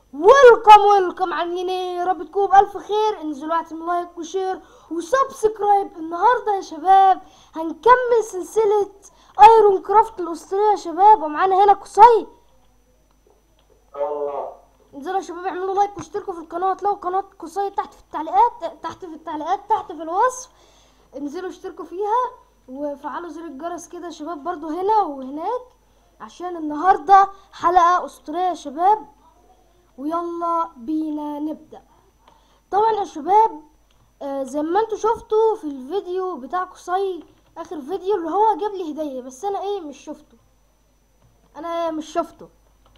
ويلكم ويلكم عاملين ايه يا رب تكونوا بألف خير انزلوا اعملوا لايك وشير وسبسكرايب النهارده يا شباب هنكمل سلسلة ايرون كرافت الاسطورية يا شباب ومعانا هنا قصي الله انزلوا يا شباب اعملوا لايك واشتركوا في القناة هتلاقوا قناة قصي تحت في التعليقات تحت في التعليقات تحت في الوصف انزلوا اشتركوا فيها وفعلوا زر الجرس كده يا شباب برضو هنا وهناك عشان النهاردة حلقة اسطورية يا شباب ويلا بينا نبدأ طبعا يا شباب آه زي ما انتوا شفتوا في الفيديو بتاع قصي اخر فيديو اللي هو جاب لي هدية بس انا ايه مش شفته انا مش شفته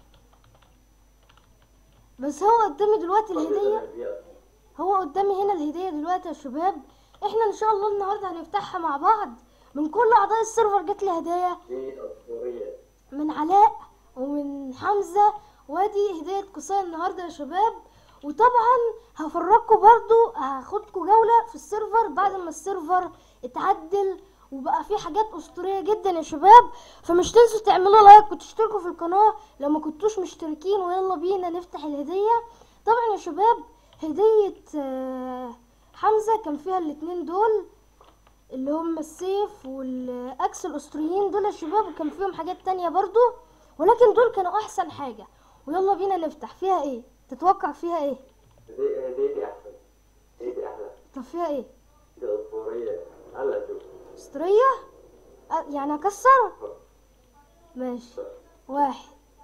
بس هو قدامي دلوقتي الهدية هو قدامي هنا الهدية دلوقتي يا شباب احنا ان شاء الله النهاردة هنفتحها مع بعض من كل اعضاء السيرفر جات لي هدايا دي أسطورية من علاء ومن حمزة وادي هدية قصير النهاردة يا شباب وطبعا هفرجكم برضو هاخدكم جولة في السيرفر بعد ما السيرفر اتعدل وبقى فيه حاجات اسطورية جدا يا شباب فمش تنسوا تعملوا لايك وتشتركوا في القناة لو ما كنتوش مشتركين ويلا بينا نفتح الهدية طبعا يا شباب هدية آه، حمزة كان فيها الاتنين دول اللي هم السيف والاكس الاسطوريين دول يا شباب وكان فيهم حاجات تانية برضو ولكن دول كانوا احسن حاجة ويلا بينا نفتح فيها ايه تتوقع فيها ايه دي هديتي أحسن هديتي أحلى طب فيها ايه دي أسطورية هلا شوف اسطورية أه يعني اكسر ماشي واحد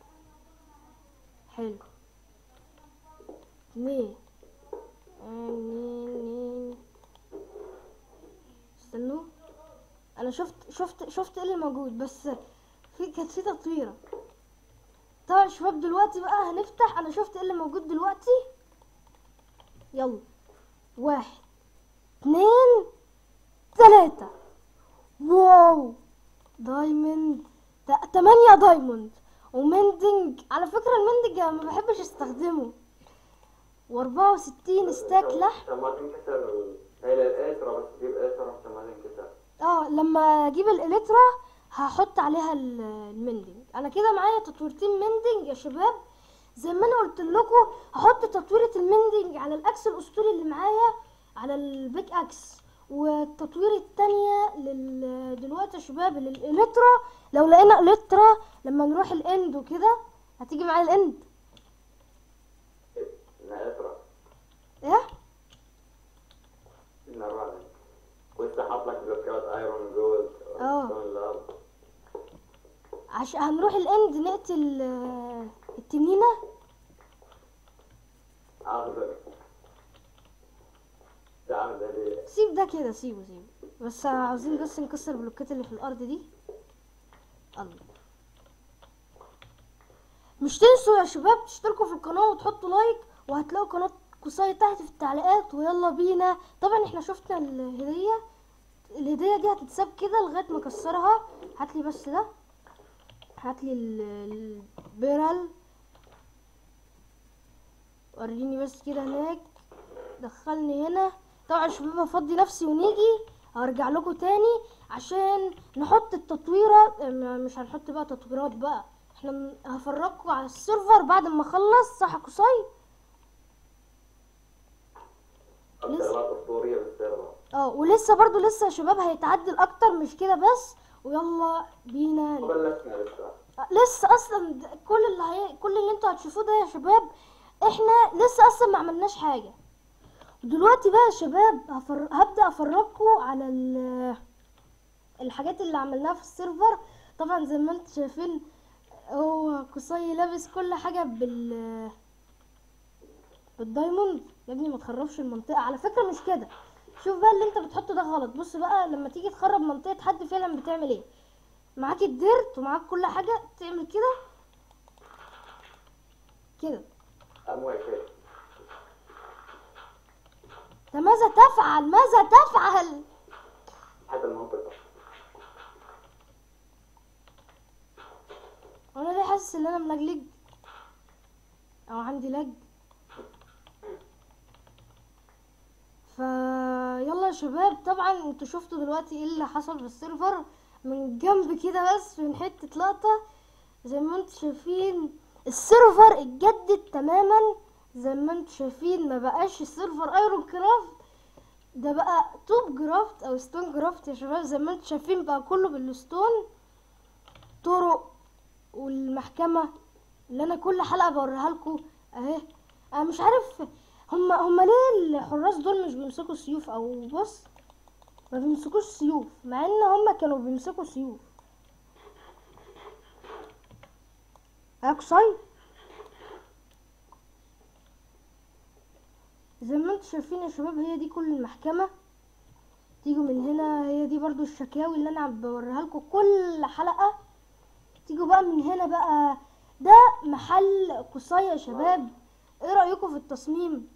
حلو اتنين اتنين استنوا انا شفت شفت شفت ايه اللي موجود بس في كانت في تطويره طبعا يا شباب دلوقتي بقى هنفتح انا شفت ايه اللي موجود دلوقتي يلا واحد اتنين تلاتة واو دايموند تا- تمانية دايموند ومندنج على فكرة المندنج أنا ما بحبش استخدمه واربعة وستين ستاك لحم عشان ما تنكسر ال- هي الإلترا بس تجيب إلترا عشان ما تنكسر اه لما اجيب الاليترا هحط عليها ال- المندنج انا كده معايا تطويرتين مندنج يا شباب زي ما انا قلت لكم هحط تطويرة المندنج على الاكس الاسطوري اللي معايا على البيك اكس والتطوير التانية لل... دلوقتي يا شباب للاليترا لو لقينا اليترا لما نروح الاند وكده هتيجي معايا الاند إنها إلترا ايه إنها رعد ولسه حاط لك بلوكات أيرون جولد آه. ستون لاب عشان هنروح الاند نقتل آه، التنينة آخذك تعال هدية سيب ده كده سيبه سيبه بس عاوزين بس نكسر البلوكات اللي في الارض دي الله مش تنسوا يا شباب تشتركوا في القناة وتحطوا لايك وهتلاقوا قناة قصير تحت في التعليقات ويلا بينا طبعا احنا شفنا الهدية الهدية دي هتتساب كده لغاية ما اكسرها هاتلي بس ده هاتلي ال- البرل وريني بس كده هناك دخلني هنا طبعا يا شباب افضي نفسي ونيجي هرجع لكم تاني عشان نحط التطويرة م- مش هنحط بقى تطويرات بقى احنا ن- هفرجكم على السيرفر بعد ما اخلص صح قصي لسه. شغلات أسطورية بالسيرفر اه ولسه برضو لسه يا شباب هيتعدل اكتر مش كده بس ويلا بينا ما بلشنا لسه آه، لسه اصلا د- كل اللي هي كل اللي انتوا هتشوفوه ده يا شباب احنا لسه اصلا ما عملناش حاجه دلوقتي بقى يا شباب هفر... هبدا افرجكم على ال... الحاجات اللي عملناها في السيرفر طبعا زي ما انتوا شايفين هو قصي لابس كل حاجه بال بالدايموند يا ابني ما تخربش المنطقه على فكره مش كده شوف بقى اللي انت بتحطه ده غلط بص بقى لما تيجي تخرب منطقه حد فعلا بتعمل ايه معاك الديرت ومعاك كل حاجه تعمل كده كده أموال كيف ده ماذا تفعل ماذا تفعل حتى المنطقة وانا ليه حاسس ان انا ملجلج او عندي لج فيلا يا شباب طبعا انتوا شفتوا دلوقتي ايه اللي حصل في السيرفر من جنب كده بس من حتة لقطة زي ما انتوا شايفين السيرفر اتجدد تماما زي ما انتم شايفين ما بقاش السيرفر ايرون كرافت ده بقى توب جرافت او ستون جرافت يا شباب زي ما انتم شايفين بقى كله بالستون طرق والمحكمة اللي انا كل حلقة بوريها لكم اهي انا مش عارف هم هم ليه الحراس دول مش بيمسكوا سيوف او بص ما بيمسكوش سيوف مع ان هم كانوا بيمسكوا سيوف اقصي زي ما انتم شايفين يا شباب هي دي كل المحكمة تيجوا من هنا هي دي برضو الشكاوي اللي انا عم بوريها لكم كل حلقة تيجوا بقى من هنا بقى ده محل قصي يا شباب ايه رأيكم في التصميم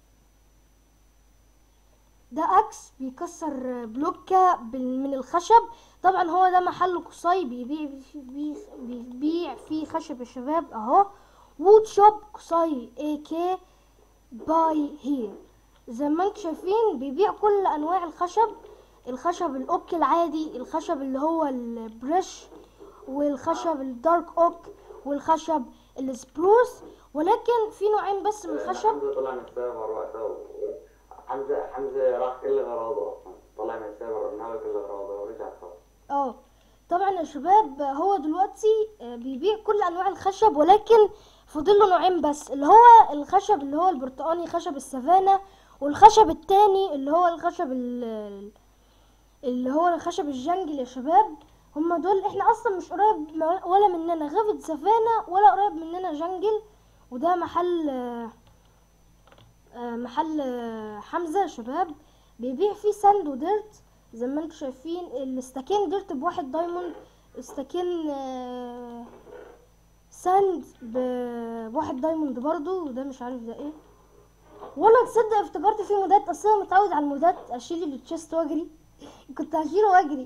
ده اكس بيكسر بلوكة بال- من الخشب طبعا هو ده محل قصي بيبيع بيبيع, بيبيع فيه خشب يا شباب اهو وود شوب قصي اي كي باي هير زي ما انتم شايفين بيبيع كل انواع الخشب الخشب الاوك العادي الخشب اللي هو البريش والخشب الدارك اوك والخشب السبروس ولكن في نوعين بس من الخشب حمزة طلع من السيرفر وقتها و- حمزة حمزة راح كل غراضه اصلا طلع من السيرفر نهى كل غراضه ورجع صار اه طبعا يا شباب هو دلوقتي آه، بيبيع كل انواع الخشب ولكن فاضل له نوعين بس اللي هو الخشب اللي هو البرتقاني خشب السافانا والخشب التاني اللي هو الخشب ال- اللي هو الخشب الجنجل يا شباب هما دول احنا اصلا مش قريب م- ولا مننا غابة سافانا ولا قريب مننا جنجل وده محل آه، آه، محل آه، حمزة يا شباب بيبيع فيه ساند وديرت زي ما انتم شايفين الاستاكين ديرت بواحد دايموند استاكين آه، ساند ب- بواحد دايموند برضو وده مش عارف ده ايه والله تصدق افتكرت في مودات اصلا متعود على المودات اشيل التشيست واجري كنت هشيله واجري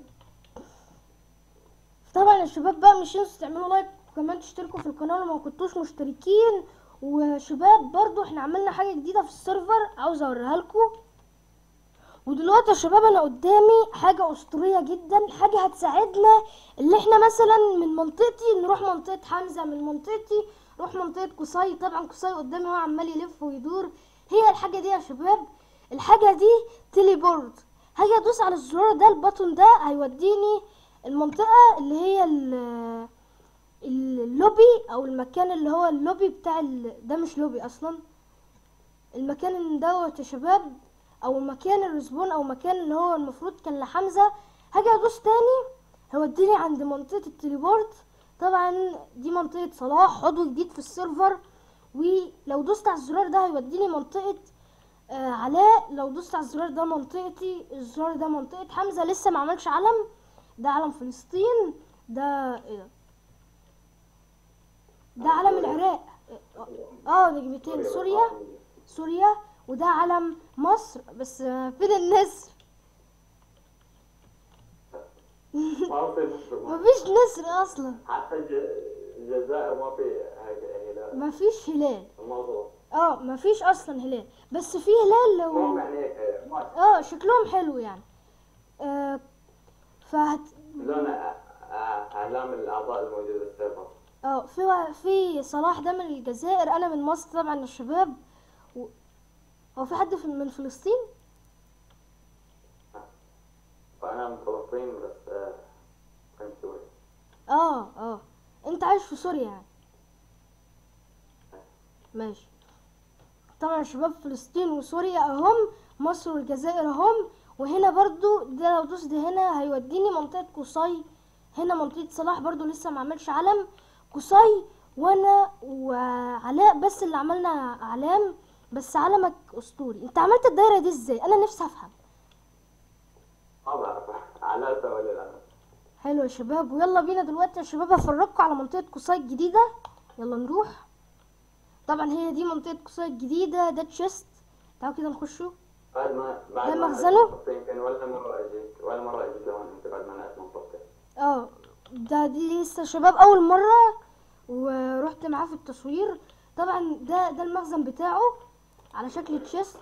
طبعا يا شباب بقى مش تنسوا تعملوا لايك وكمان تشتركوا في القناه لو ما كنتوش مشتركين وشباب برضو احنا عملنا حاجه جديده في السيرفر عاوز اوريها لكم ودلوقتي يا شباب انا قدامي حاجه اسطوريه جدا حاجه هتساعدنا اللي احنا مثلا من منطقتي نروح منطقه حمزه من منطقتي نروح منطقه قصي طبعا قصي قدامي هو عمال يلف ويدور هي الحاجه دي يا شباب الحاجه دي تيليبورت هاجي ادوس على الزرار ده البطن ده هيوديني المنطقه اللي هي ال- اللوبي او المكان اللي هو اللوبي بتاع ال... ده مش لوبي اصلا المكان دوت يا شباب او مكان الرسبون او مكان اللي هو المفروض كان لحمزه هاجي ادوس تاني هيوديني عند منطقه التليبورت طبعا دي منطقه صلاح عضو جديد في السيرفر ولو دوست على الزرار ده هيوديني منطقه آه علاء لو دوست على الزرار ده منطقتي الزرار ده منطقه حمزه لسه ما عملش علم ده علم فلسطين ده ايه ده ده علم العراق اه نجمتين سوريا سوريا وده علم مصر بس آه، فين النسر ما في مصر ما- مفيش نسر اصلا حتى الج- الجزائر ما في هيك هلال مفيش هلال الموضوع اه مفيش اصلا هلال بس في هلال المهم لو يعني هيك ما اه شكلهم حلو يعني آه فهت لون أ- أ- اعلام الاعضاء الموجوده بالسيرفر اه في في صلاح ده من الجزائر انا من مصر طبعا يا شباب و... هو في حد في من فلسطين فانا من فلسطين بس آه، كنت سوري اه اه انت عايش في سوريا يعني ماشي طبعا يا شباب فلسطين وسوريا اهم مصر والجزائر اهم وهنا برضو ده لو دوست هنا هيوديني منطقة قصي هنا منطقة صلاح برضو لسه ما عملش علم قصي وانا وعلاء بس اللي عملنا اعلام بس علمك اسطوري انت عملت الدايرة دي ازاي انا نفسي افهم ما بعرف على ولا لا حلو يا شباب ويلا بينا دلوقتي يا شباب افرجكم على منطقة قصي الجديدة يلا نروح طبعا هي دي منطقة قصي الجديدة ده تشيست تعالوا كده نخشوا بعد ما بعد ده ما مخزنه؟ أجيت فلسطين كان ولا مره اجيت ولا مره اجيت لهون انت بعد ما نقلت منطقتك اه ده دي لسه شباب اول مرة ورحت معاه في التصوير طبعا ده ده المخزن بتاعه على شكل تشيست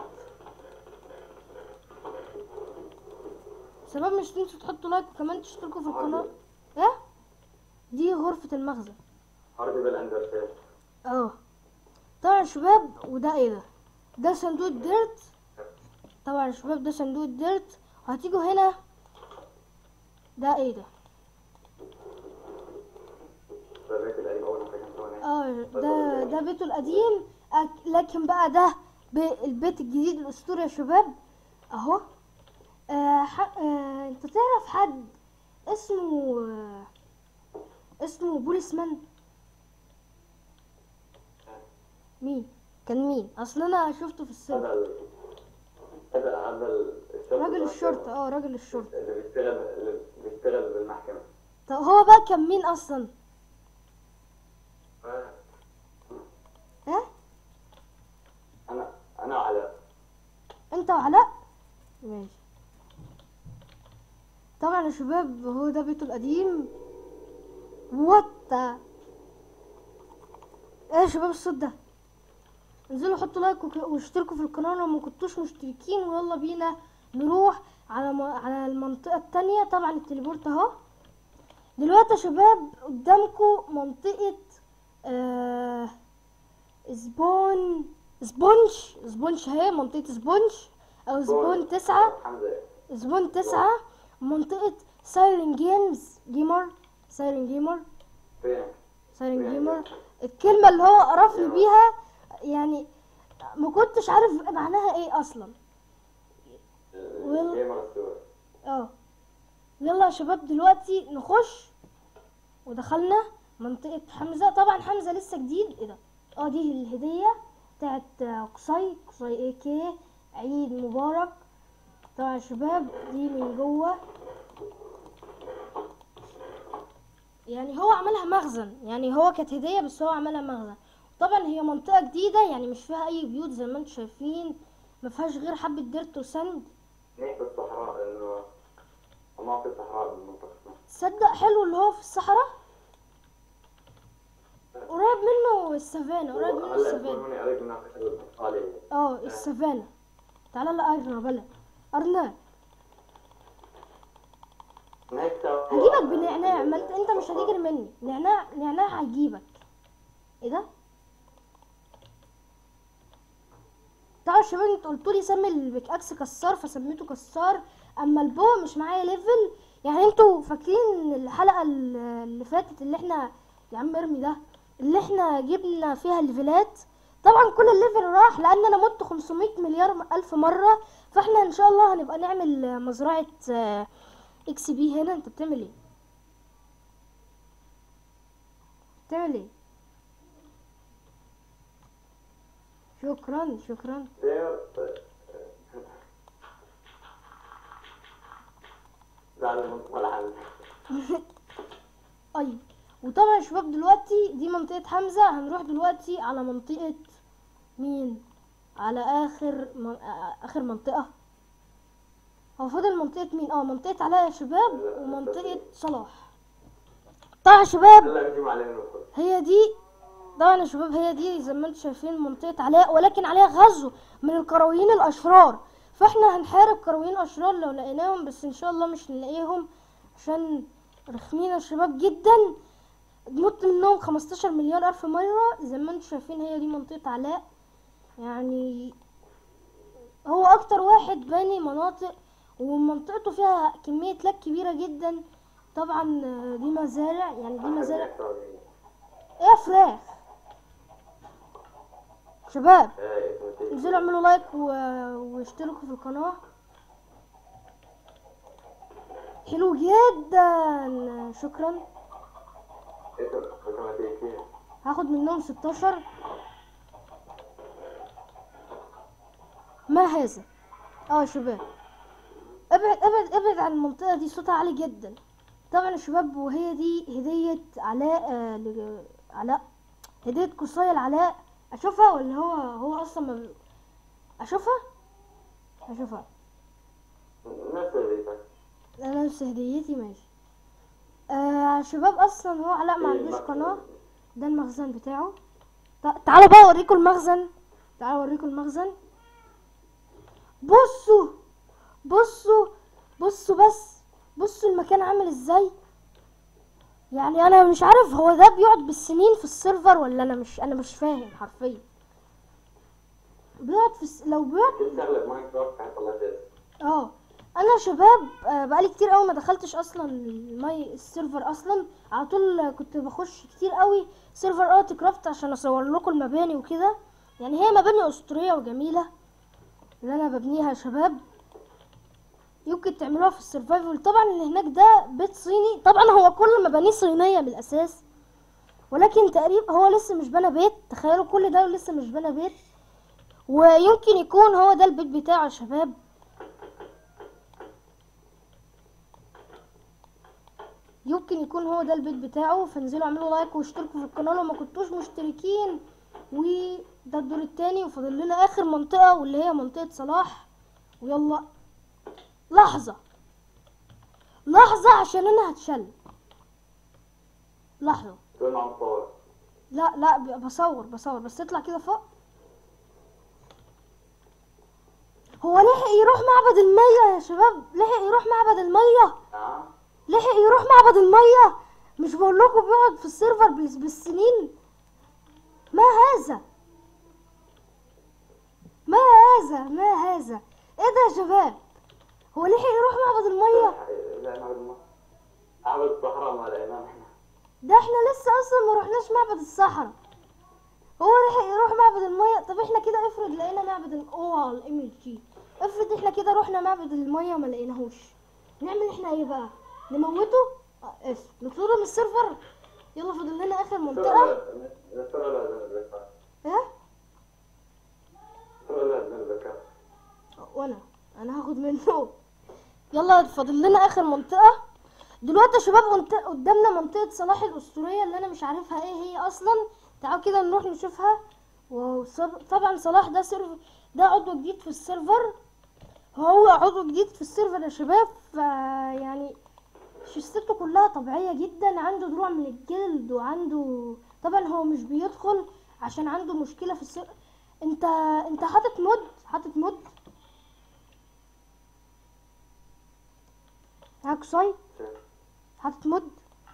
شباب مش تنسوا تحطوا لايك وكمان تشتركوا في القناة ايه دي غرفة المخزن هاردي بالاندر سيل اه طبعا يا شباب وده ايه ده ده صندوق الديرت طبعا يا شباب ده صندوق الديرت وهتيجوا هنا ده ايه ده ده البيت القديم اول ما كان سوا هناك اه ده ده بيته القديم أك- لكن بقى ده ب- البيت الجديد الاسطوري يا شباب اهو آه ح- آه انت تعرف حد اسمه آه اسمه بوليسمان مين كان مين اصل انا شفته في السيرفر هذا ال... هذا هذا ال- الشرطة راجل ده الشرطة اه راجل الشرطة اللي بيشتغل اللي بيشتغل بالمحكمة طب هو بقى كان مين اصلا آه. ها انا انا وعلاء انت وعلاء ماشي طبعا يا شباب هو ده بيته القديم وات ايه يا شباب الصوت ده انزلوا حطوا لايك وك- واشتركوا في القناة لو ما كنتوش مشتركين ويلا بينا نروح على م... على المنطقة التانية طبعا التليبورت اهو دلوقتي يا شباب قدامكم منطقة آه سبون سبونج سبونج اهي منطقة سبونج او سبون تسعة حمزة زبون تسعة منطقة سايرن جيمز جيمر سايرن جيمر فين سايرن جيمر الكلمة اللي هو قرفني بيها يعني ما كنتش عارف معناها ايه اصلا ويلا. الجيمر السوري اه يلا يا شباب دلوقتي نخش ودخلنا منطقة حمزة طبعا حمزة لسه جديد ايه ده اه دي الهدية بتاعت آه، قصي قصي اي كي عيد مبارك طبعا يا شباب دي من جوه يعني هو عملها مخزن يعني هو كانت هدية بس هو عملها مخزن طبعا هي منطقة جديدة يعني مش فيها اي بيوت زي ما انتم شايفين ما فيهاش غير حبة ديرت وسند منيح بالصحراء انه ما في صحراء بالمنطقة تصدق حلو اللي هو في الصحراء قريب منه السافانا قريب منه هلا السافانا يكونوني قريب من ناقص الاطفال اه السافانا تعالى لا ارنا بلا ارنا هيك سوا هجيبك بنعناع ما انت انت مش هتجري مني نعناع نعناع هيجيبك ايه ده طبعا يا شباب انتوا قلتوا لي سمي البيك اكس كسار فسميته كسار اما البو مش معايا ليفل يعني انتوا فاكرين الحلقه ال- اللي فاتت اللي احنا يا عم ارمي ده اللي احنا جبنا فيها الليفلات طبعا كل الليفل راح لان انا مت 500 مليار الف مره فاحنا ان شاء الله هنبقى نعمل مزرعه آه، اكس بي هنا انت بتعمل ايه بتعمل ايه شكرا شكرا دير زعل المنطقة العامة اي وطبعا يا شباب دلوقتي دي منطقة حمزة هنروح دلوقتي على منطقة مين على اخر من... آ- اخر منطقة هو فاضل منطقة مين اه منطقة علاء يا شباب ومنطقة صلاح طبعا يا شباب هلا بيجوا علينا الوقت هي دي طبعا يا شباب هي دي زي ما انتم شايفين منطقة علاء ولكن عليها غزو من الكرويين الأشرار فاحنا هنحارب كرويين أشرار لو لقيناهم بس إن شاء الله مش نلاقيهم عشان رخمين يا شباب جدا نموت منهم 15 مليار ألف مرة زي ما انتم شايفين هي دي منطقة علاء يعني هو أكتر واحد باني مناطق ومنطقته فيها كمية لاك كبيرة جدا طبعا آه، دي مزارع يعني دي مزارع ايه يا فراخ شباب انزلوا اعملوا لايك و... واشتركوا في القناة حلو جدا شكرا هاخد منهم 16 ما هذا اه يا شباب ابعد ابعد ابعد عن المنطقة دي صوتها عالي جدا طبعا يا شباب وهي دي هدية علاء آه ل- علاء هدية قصي العلاء اشوفها ولا هو هو اصلا ما بي- اشوفها اشوفها نفس هذيك انا نفس هديتي ماشي آه شباب اصلا هو علاء ما عندوش قناة ده المخزن بتاعه تع- تعالوا بقى اوريكم المخزن تعالوا اوريكم المخزن بصوا بصوا بصوا بس بصوا المكان عامل ازاي يعني انا مش عارف هو ده بيقعد بالسنين في السيرفر ولا انا مش انا مش فاهم حرفيا بيقعد في الس... لو بيقعد كنت شغلة ماينكرافت حتى الله يجازيك اه انا شباب آه، بقالي كتير قوي ما دخلتش اصلا الماي السيرفر اصلا على طول كنت بخش كتير قوي سيرفر ارت كرافت عشان اصور لكم المباني وكده يعني هي مباني اسطوريه وجميله اللي انا ببنيها يا شباب يمكن تعملوها في السرفايفل طبعا اللي هناك ده بيت صيني طبعا هو كل مبانيه صينيه من الاساس ولكن تقريبا هو لسه مش بنى بيت تخيلوا كل ده ولسه مش بنى بيت ويمكن يكون هو ده البيت بتاعه يا شباب يمكن يكون هو ده البيت بتاعه فانزلوا اعملوا لايك واشتركوا في القناه لو ما كنتوش مشتركين وده الدور التاني وفاضل لنا اخر منطقه واللي هي منطقه صلاح ويلا لحظه لحظه عشان انا هتشل لحظه تقول معاهم صور لا لا ب- بصور بصور بس اطلع كده فوق هو لحق يروح معبد المية يا شباب لحق يروح معبد المية نعم لحق يروح معبد المية مش بقول لكم بيقعد في السيرفر بال- بالسنين ما هذا ما هذا ما هذا ايه ده يا شباب هو لحق يروح معبد المية لا نعبد الله أعبد الصحراء ما لقيناه احنا ده احنا لسه اصلا ما رحناش معبد الصحراء هو لحق يروح معبد المية طب احنا كده افرض لقينا معبد ال- اوه الام ال جي افرض احنا كده رحنا معبد المية ما لقيناهوش نعمل احنا ايه بقى نموته اه اسف نطرده من السيرفر يلا فاضل لنا اخر منطقة نسرع لا نتذكر ايه نسرع لا نتذكر وانا انا هاخد منه يلا فاضل لنا اخر منطقة دلوقتي يا شباب قنت- قدامنا منطقة صلاح الأسطورية اللي أنا مش عارفها إيه هي أصلا تعالوا كده نروح نشوفها وطبعا صلاح ده سيرفر ده عضو جديد في السيرفر هو عضو جديد في السيرفر يا شباب ف يعني شخصيته كلها طبيعية جدا عنده دروع من الجلد وعنده طبعا هو مش بيدخل عشان عنده مشكلة في السيرفر انت انت حاطط مود حاطط مود معاك صاي حاطط مود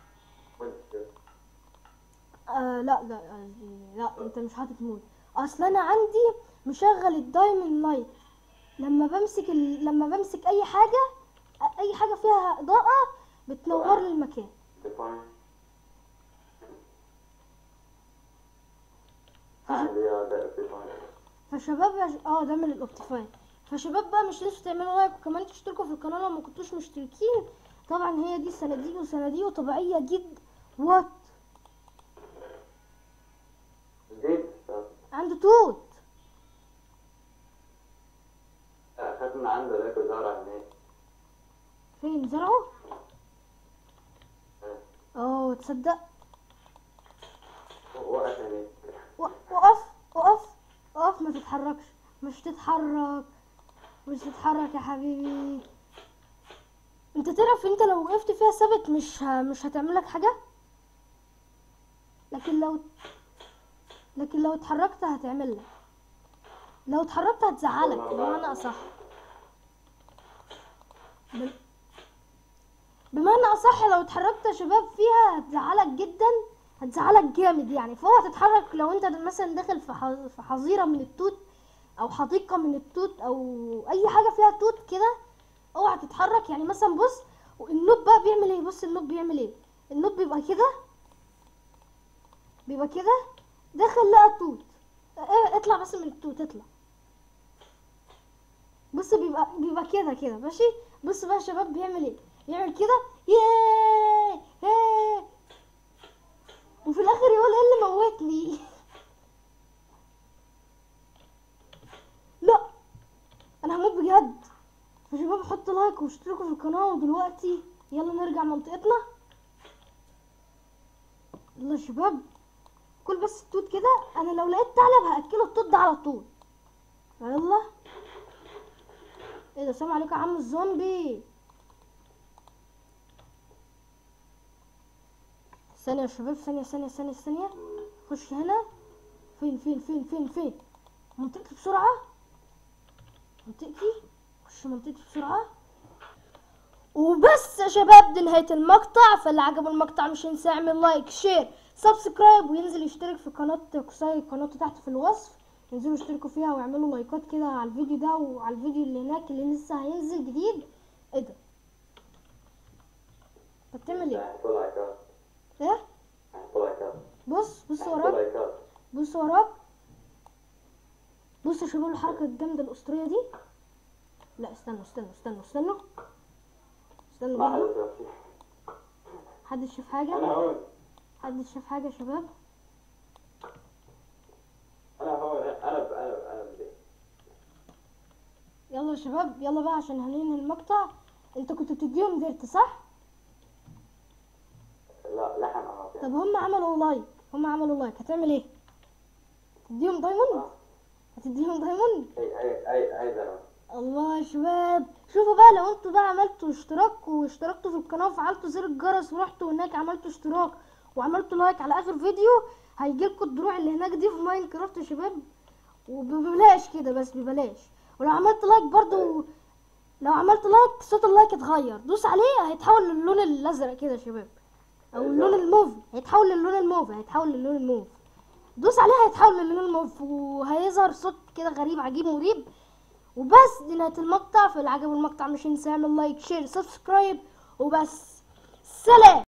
آه لا لا قصدي لا انت مش حاطط مود اصل انا عندي مشغل الدايموند لايت لما بمسك ال... لما بمسك اي حاجه اي حاجه فيها اضاءه بتنور لي المكان فشباب يا ش- اه ده من الاوبتيفاي فشباب بقى مش لسه تعملوا لايك وكمان تشتركوا في القناه لو ما كنتوش مشتركين طبعا هي دي صناديق وصناديق طبيعيه جدا وات جديد عنده توت أخذت من عنده ذاك وزارع هناك فين زرعه اه تصدق وقت هناك و- وقف وقف وقف ما تتحركش مش تتحرك مش تتحرك يا حبيبي انت تعرف انت لو وقفت فيها ثابت مش ه... مش هتعملك حاجة لكن لو لكن لو اتحركت هتعمل لك لو اتحركت هتزعلك بمعنى اصح ب... بمعنى اصح لو اتحركت يا شباب فيها هتزعلك جدا هتزعلك جامد يعني فهو هتتحرك لو انت مثلا داخل في ح- في حظيره من التوت او حديقه من التوت او اي حاجه فيها توت كده اوعى تتحرك يعني مثلا بص النوب بقى بيعمل ايه بص النوب بيعمل ايه النوب بيبقى كده بيبقى كده داخل لقى توت اه، اطلع بس من التوت اطلع بص بيبقى بيبقى كده كده ماشي بص بقى يا شباب بيعمل ايه يعمل كده ياه ياه وفي الاخر يقول ايه اللي موتني لا انا هموت بجد فشباب حطوا لايك واشتركوا في القناه ودلوقتي يلا نرجع منطقتنا يلا يا شباب كل بس التوت كده انا لو لقيت ثعلب هاكله التوت ده على طول يلا ايه ده سلام عليكم يا عم الزومبي ثانية يا شباب ثانية ثانية ثانية ثانية خش هنا فين فين فين فين فين منطقتي بسرعة منطقتي خش منطقتي بسرعة وبس يا شباب دي نهاية المقطع فاللي عجبه المقطع مش ينسى يعمل لايك شير سبسكرايب وينزل يشترك في قناة قصي قناته تحت في الوصف ينزلوا يشتركوا فيها ويعملوا لايكات كده على الفيديو ده وعلى الفيديو اللي هناك اللي لسه هينزل جديد ايه ده انت بتعمل ايه هحط لايكات ايه هحط لايكات بص بص هحط وراك لايكات بص وراك بص يا شباب الحركة الجامدة الأسطورية دي لا استنوا استنوا استنوا استنوا استنوا ما حدا برضه شاف شيء حد شاف انا حاجة هون حد شاف حاجة يا شباب انا هون انا ب- انا ب- انا بدي يلا يا شباب يلا بقى عشان هننهي المقطع انت كنت بتديهم ديرت صح لا لحم اعطي طب هم عملوا لايك هم عملوا لايك هتعمل ايه تديهم دايموند هتديهم دايموند اي اي اي اي زلمه الله يا شباب شوفوا بقى لو انتوا بقى عملتوا اشتراك واشتركتوا في القناة وفعلتوا زر الجرس ورحتوا هناك عملتوا اشتراك وعملتوا لايك على اخر فيديو هيجيلكوا الدروع اللي هناك دي في ماينكرافت يا شباب وببلاش كده بس ببلاش ولو عملت لايك برضو لو عملت لايك صوت اللايك اتغير دوس عليه هيتحول للون الازرق كده يا شباب او اللون الموف هيتحول للون الموف هيتحول للون الموف دوس عليه هيتحول للون الموف وهيظهر صوت كده غريب عجيب مريب وبس دي نهاية المقطع فاللي عجبه المقطع مش ينسى يعمل لايك شير سبسكرايب وبس سلام